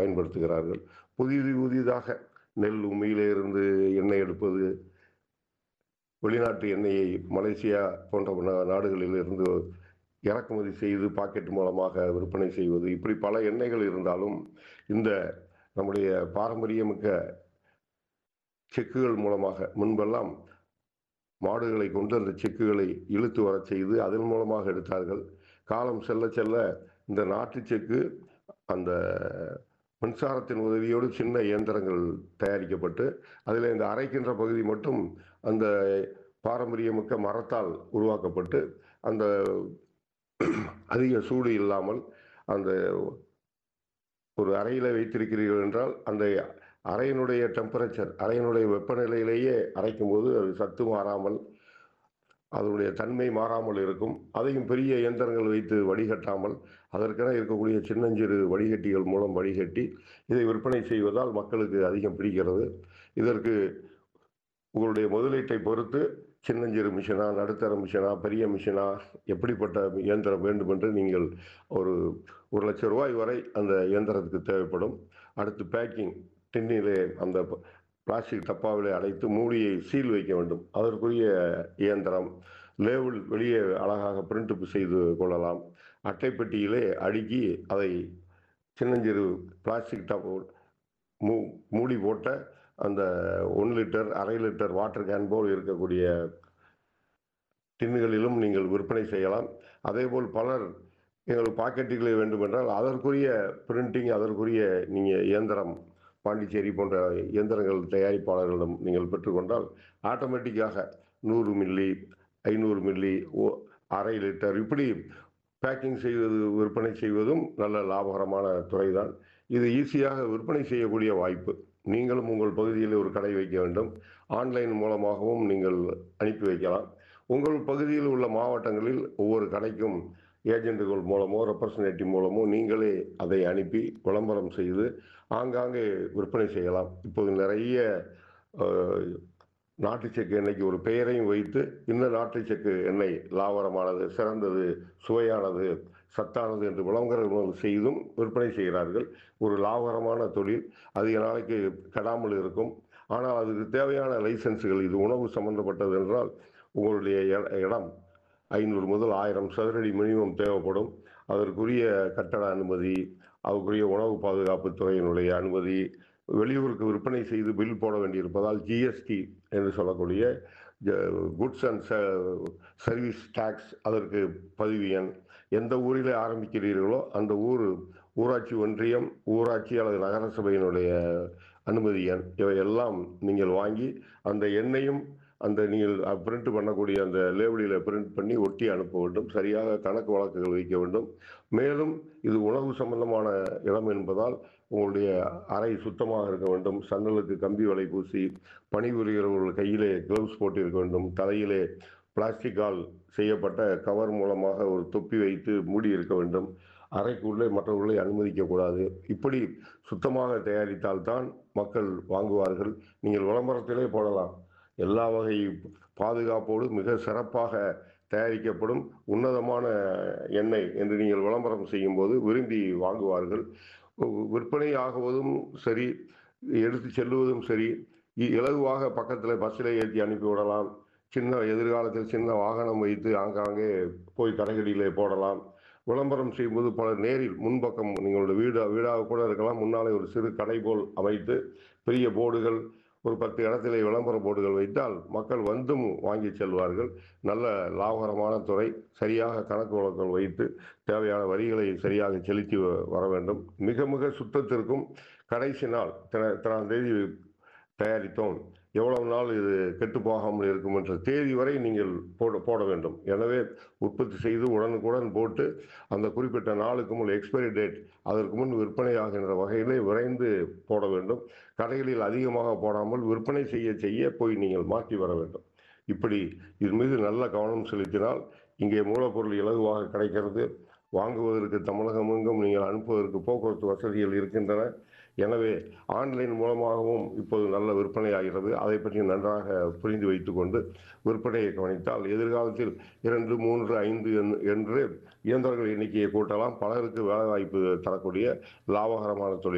பயன்படுத்துகிறார்கள் புதிது புதிதாக நெல் உமியிலே இருந்து எண்ணெய் எடுப்பது வெளிநாட்டு எண்ணெயை மலேசியா போன்ற நா- நாடுகளில் இருந்து இறக்குமதி செய்து பாக்கெட் மூலமாக விற்பனை செய்வது இப்படி பல எண்ணெய்கள் இருந்தாலும் இந்த நம்முடைய பாரம்பரியமிக்க செக்குகள் மூலமாக முன்பெல்லாம் மாடுகளை கொண்டு அந்த செக்குகளை இழுத்து வரச் செய்து அதன் மூலமாக எடுத்தார்கள் காலம் செல்ல செல்ல இந்த நாட்டு செக்கு அந்த மின்சாரத்தின் உதவியோடு சின்ன இயந்திரங்கள் தயாரிக்கப்பட்டு அதில் இந்த அரைக்கின்ற பகுதி மட்டும் அந்த பாரம்பரியமிக்க மரத்தால் உருவாக்கப்பட்டு அந்த அதிக சூடு இல்லாமல் அந்த ஒரு அறையில் வைத்திருக்கிறீர்கள் என்றால் அந்த அறையினுடைய டெம்பரேச்சர் அறையினுடைய வெப்பநிலையிலேயே அரைக்கும் போது அது சத்து மாறாமல் அதனுடைய தன்மை மாறாமல் இருக்கும் அதையும் பெரிய இயந்திரங்கள் வைத்து வடிகட்டாமல் அதற்கென இருக்கக்கூடிய சின்னஞ்சிறு வடிகட்டிகள் மூலம் வடிகட்டி இதை விற்பனை செய்வதால் மக்களுக்கு அதிகம் பிடிக்கிறது இதற்கு உங்களுடைய முதலீட்டை பொறுத்து சின்னஞ்சிறு மிஷினா நடுத்தர மிஷினா பெரிய மிஷினா எப்படிப்பட்ட இயந்திரம் வேண்டும் என்று நீங்கள் ஒரு ஒரு லட்சம் ரூபாய் வரை அந்த இயந்திரத்துக்கு தேவைப்படும் அடுத்து பேக்கிங் டின்னிலே அந்த பிளாஸ்டிக் டப்பாவிலே அடைத்து மூடியை சீல் வைக்க வேண்டும் அதற்குரிய இயந்திரம் லேபிள் வெளியே அழகாக பிரிண்ட் செய்து கொள்ளலாம் அட்டைப்பெட்டியிலே அடுக்கி அதை சின்னஞ்சிறு பிளாஸ்டிக் டப் மூ மூடி போட்ட அந்த ஒன் லிட்டர் அரை லிட்டர் வாட்டர் கேன் போல் இருக்கக்கூடிய டின்னுகளிலும் நீங்கள் விற்பனை செய்யலாம் அதேபோல் பலர் எங்களுக்கு பாக்கெட்டுகளை வேண்டுமென்றால் அதற்குரிய பிரிண்டிங் அதற்குரிய நீங்கள் இயந்திரம் பாண்டிச்சேரி போன்ற இயந்திரங்கள் தயாரிப்பாளர்களிடம் நீங்கள் பெற்றுக்கொண்டால் ஆட்டோமேட்டிக்காக நூறு மில்லி ஐநூறு மில்லி ஓ அரை லிட்டர் இப்படி பேக்கிங் செய்வது விற்பனை செய்வதும் நல்ல லாபகரமான துறைதான் இது ஈஸியாக விற்பனை செய்யக்கூடிய வாய்ப்பு நீங்களும் உங்கள் பகுதியில் ஒரு கடை வைக்க வேண்டும் ஆன்லைன் மூலமாகவும் நீங்கள் அனுப்பி வைக்கலாம் உங்கள் பகுதியில் உள்ள மாவட்டங்களில் ஒவ்வொரு கடைக்கும் ஏஜென்ட்டுகள் மூலமோ ரெப்ரசன்டேட்டிவ் மூலமோ நீங்களே அதை அனுப்பி விளம்பரம் செய்து ஆங்காங்கே விற்பனை செய்யலாம் இப்போது நிறைய அஹ், நாட்டு செக்கு எண்ணெய்க்கு ஒரு பெயரையும் வைத்து இந்த நாட்டு செக்கு எண்ணெய் லாபகரமானது சிறந்தது சுவையானது சத்தானது என்று விளம்பரம் செய்தும் விற்பனை செய்கிறார்கள் ஒரு லாபகரமான தொழில் அதிக நாளைக்கு கெடாமல் இருக்கும் ஆனால் அதுக்கு தேவையான லைசன்ஸுகள் இது உணவு சம்பந்தப்பட்டது என்றால் உங்களுடைய இட- இடம் ஐநூறு முதல் ஆயிரம் சதுரடி மினிமம் தேவைப்படும் அதற்குரிய கட்டட அனுமதி அதுக்குரிய உணவு பாதுகாப்பு துறையினுடைய அனுமதி வெளியூருக்கு விற்பனை செய்து பில் போட வேண்டியிருப்பதால் ஜிஎஸ்டி என்று சொல்லக்கூடிய குட்ஸ் அண்ட் சர்வீஸ் டேக்ஸ் அதற்கு பதிவு எண் எந்த ஊரில் ஆரம்பிக்கிறீர்களோ அந்த ஊர் ஊராட்சி ஒன்றியம் ஊராட்சி அல்லது நகர சபையினுடைய அனுமதி எண் இவையெல்லாம் நீங்கள் வாங்கி அந்த எண்ணையும் அந்த நீங்கள் பிரிண்ட் பண்ணக்கூடிய அந்த லேபிளில் பிரிண்ட் பண்ணி ஒட்டி அனுப்ப வேண்டும் சரியாக கணக்கு வழக்குகள் வைக்க வேண்டும் மேலும் இது உணவு சம்பந்தமான இடம் என்பதால் உங்களுடைய அறை சுத்தமாக இருக்க வேண்டும் சன்னலுக்கு கம்பி வலை பூசி பணிபுரிகிறவர்கள் கையிலே கிளவுஸ் போட்டு இருக்க வேண்டும் தலையிலே பிளாஸ்டிக்கால் செய்யப்பட்ட கவர் மூலமாக ஒரு தொப்பி வைத்து மூடி இருக்க வேண்டும் அறைக்குள்ளே மற்றவர்களை அனுமதிக்கக்கூடாது இப்படி சுத்தமாக தயாரித்தால்தான் மக்கள் வாங்குவார்கள் நீங்கள் விளம்பரத்திலே போடலாம் எல்லா வகை பாதுகாப்போடு மிக சிறப்பாக தயாரிக்கப்படும் உன்னதமான எண்ணெய் என்று நீங்கள் விளம்பரம் செய்யும்போது விரும்பி வாங்குவார்கள் விற்பனை ஆகுவதும் சரி எடுத்து செல்லுவதும் சரி இ- இலகுவாக பக்கத்தில் பஸ்ஸில் ஏற்றி அனுப்பி விடலாம் சின்ன எதிர்காலத்தில் சின்ன வாகனம் வைத்து ஆங்காங்கே போய் கடைகளிலே போடலாம் விளம்பரம் செய்யும்போது பல நேரில் முன்பக்கம் நீங்களோட வீடு வீடாக கூட இருக்கலாம் முன்னாலே ஒரு சிறு கடை போல் அமைத்து பெரிய போர்டுகள் ஒரு பத்து இடத்திலே விளம்பர போர்டுகள் வைத்தால் மக்கள் வந்தும் வாங்கி செல்வார்கள் நல்ல லாபகரமான துறை சரியாக கணக்கு வழக்குகள் வைத்து தேவையான வரிகளை சரியாக செலுத்தி வ- வர வேண்டும் மிக மிக சுத்தத்திற்கும் கடைசி நாள் தின- இத்தனாம் தேதி தயாரித்தோம் எவ்வளவு நாள் இது கெட்டு போகாமல் இருக்கும் என்ற தேதி வரை நீங்கள் போட போட வேண்டும் எனவே உற்பத்தி செய்து உடனுக்குடன் போட்டு அந்த குறிப்பிட்ட நாளுக்கு முன் எக்ஸ்பைரி டேட் அதற்கு முன் விற்பனை ஆகின்ற வகையிலே விரைந்து போட வேண்டும் கடைகளில் அதிகமாக போடாமல் விற்பனை செய்ய செய்ய போய் நீங்கள் மாற்றி வர வேண்டும் இப்படி இது மீது நல்ல கவனம் செலுத்தினால் இங்கே மூலப்பொருள் இலகுவாக கிடைக்கிறது வாங்குவதற்கு தமிழகம் எங்கும் நீங்கள் அனுப்புவதற்கு போக்குவரத்து வசதிகள் இருக்கின்றன எனவே ஆன்லைன் மூலமாகவும் இப்போது நல்ல விற்பனை ஆகிறது அதை பற்றி நன்றாக புரிந்து வைத்துக்கொண்டு விற்பனையை கவனித்தால் எதிர்காலத்தில் இரண்டு மூன்று ஐந்து என்- என்று இயந்திரங்கள் எண்ணிக்கையை கூட்டலாம் பலருக்கு வேலைவாய்ப்பு தரக்கூடிய லாபகரமான தொழில்